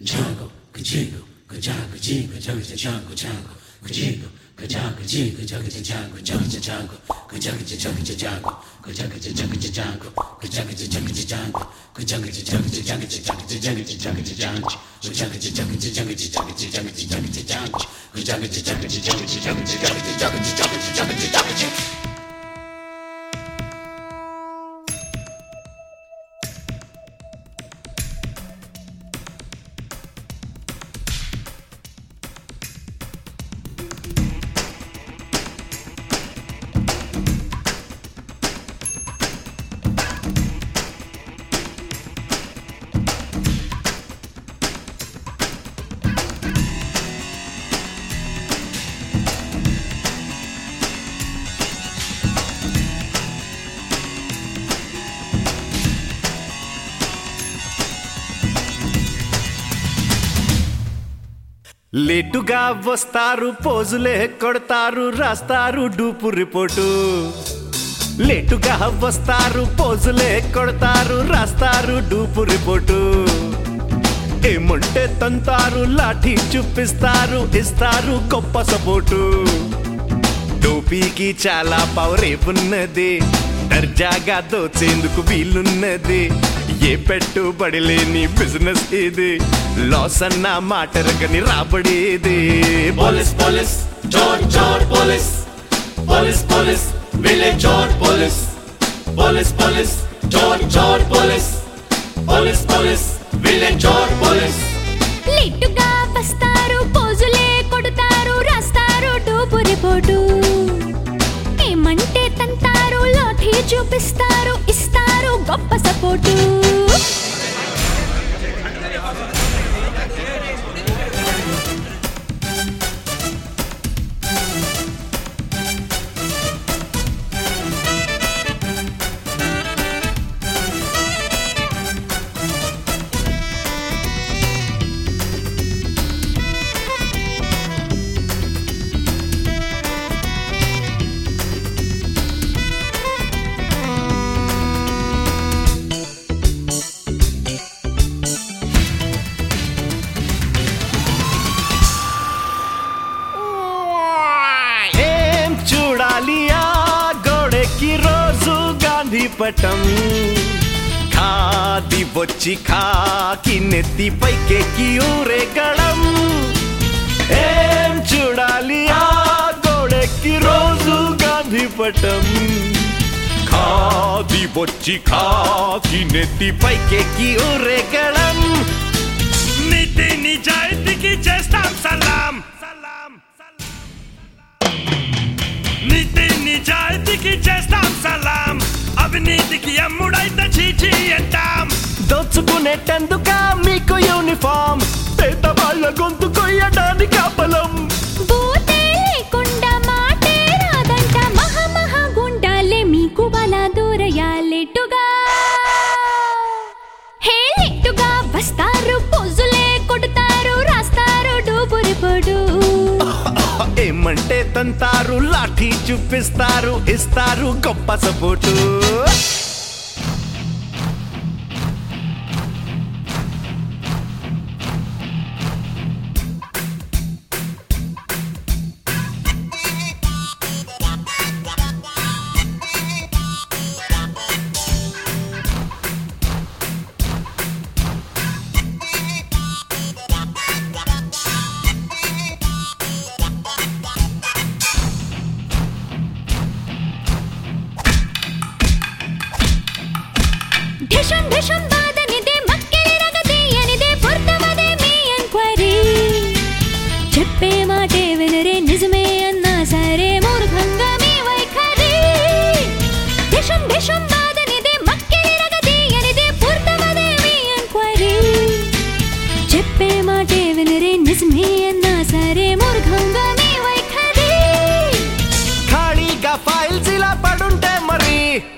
Kajango, kajango, kajango, jingo, jango, jango, jango, kajango, kajango, jingo, jango, jango, jango, jango, kajango, jango, jango, kajango, jango, jango, kajango, jango, jango, kajango, jango, jango, jango, jango, jango, jango, jango, kajango, jango, jango, jango, jango, jango, jango, kajango, jango, jango, jango, jango, jango, jango, jango, లేటుగా వస్తారు పోజులే కొడతారు రాస్తారు dupe report లేటుగా వస్తారు పోజులే కొడతారు రాస్తారు dupe report ఏమంటే తంతారు లాఠీ చూపిస్తారు ఇస్తారు గొప్ప సపోర్టు టోపీకి చాలా పవర్ ఉన్నది దర్జాగా దోచేందుకు వీలున్నది ఏ పెట్టుబడి లేని బిజినెస్ ఇది లాస్ అన్న మాట రగని రాబడేది Police, police, George, George, police. Police, police, village George, police. Police, police, George, George, police. Police, police, village George, police. లిట్టుగా వస్తారు పోజులే కొడతారు రాస్తారు డూపు రిపోర్టు ఏమంటే తంతారు లాఠీ చూపిస్తారు ఇస్తారు గొప్ప సపోర్టు ఏం చూడాలి ఆ గోడెకి రోజు గాంధీ పటం ఖాది వచ్చి ఖాకి నెత్తి పైకెక్కి ఊరేగడం ఏం చూడాలి ఆ గోడెకి రోజు గాంధీ పటం ఖాది వచ్చి ఖాకి నెత్తి పైకెక్కి ఊరేగడం నీతి నిజాయితీకి చేస్తాం సలాం సలాం నీతి నిజాయితీకి చేస్తాం సలాం అవినీతికి అమ్ముడైతే చీచి అంటాం దోచుకునేటందుక మీకు యూనిఫామ్ పేద వాళ్ళ గొంతు కొయ్యడానికి బలం బూతే లేకుండా మాటే రాదంట మహా మహా గుండాలే మీకు బల దూరయాలెట్టుగా హే లెట్టుగా వస్తారు పోజులే కొడతారు రాస్తారు డూపు రిపోర్టు ఏమంటే తంతారు లాఠీ చూపిస్తారు ఇస్తారు గొప్ప సపోర్టు ఢిషం ఢిషం బాదనిదే మక్కిలి రగదీయనిదే పొర్తమదే మీ ఎంక్వైరీ చెప్పే మాటే వినరే నిజమే అన్నా సరే మూర్ఖంగా మీ వైఖరి ఢిషం ఢిషం బాదనిదే మక్కిలి రగదీయనిదే పొర్తమదే మీ ఎంక్వైరీ చెప్పే మాటే వినరే నిజమే అన్నా సరే మూర్ఖంగా మీ వైఖరి ఖాళీగా ఫైల్స్ ఇలా పడుంటే మరి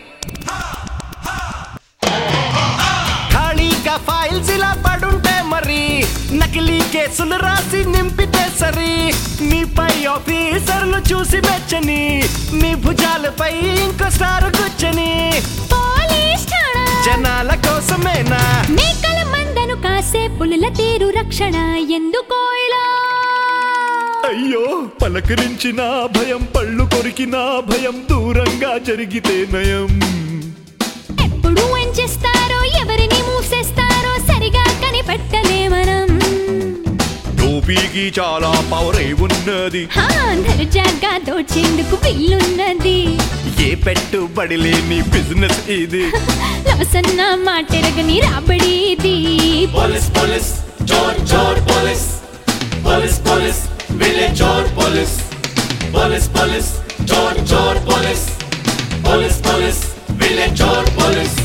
ఖాళీగా ఫైల్స్ ఇలా పడుంటే మరి నకిలీ కేసులు రాసి నింపితే సరి మీపై ఆఫీసర్లు చూసి మెచ్చని మీ భుజాలపై ఇంకో స్టార్ కూర్చొని పోలీస్ ఠాణా జనాల కోసమేనా మేకల మందను కాపలాలు కాసే పులుల తీరు రక్షణ ఎందుకో ఇలా అయ్యో పలకరించిన భయం పళ్ళు కొరికిన భయం దూరంగా జరిగితే నయం ఎప్పుడు ఏం చేస్తారో ఎవరిని మూసేస్తారో సరిగా కనిపెట్టలే మనం టోపీకి చాలా పవరే ఉన్నది హా, దర్జాగా దోచేందుకు వీలున్నది ఏ పెట్టుబడి లేని బిజినెస్ ఇది లవసన్న మాటెరగని రాబడి ఇది Police, police, chor, chor, police. Police, police, village chor, police. Police, police, chor, chor, police. Police, police, village chor, police.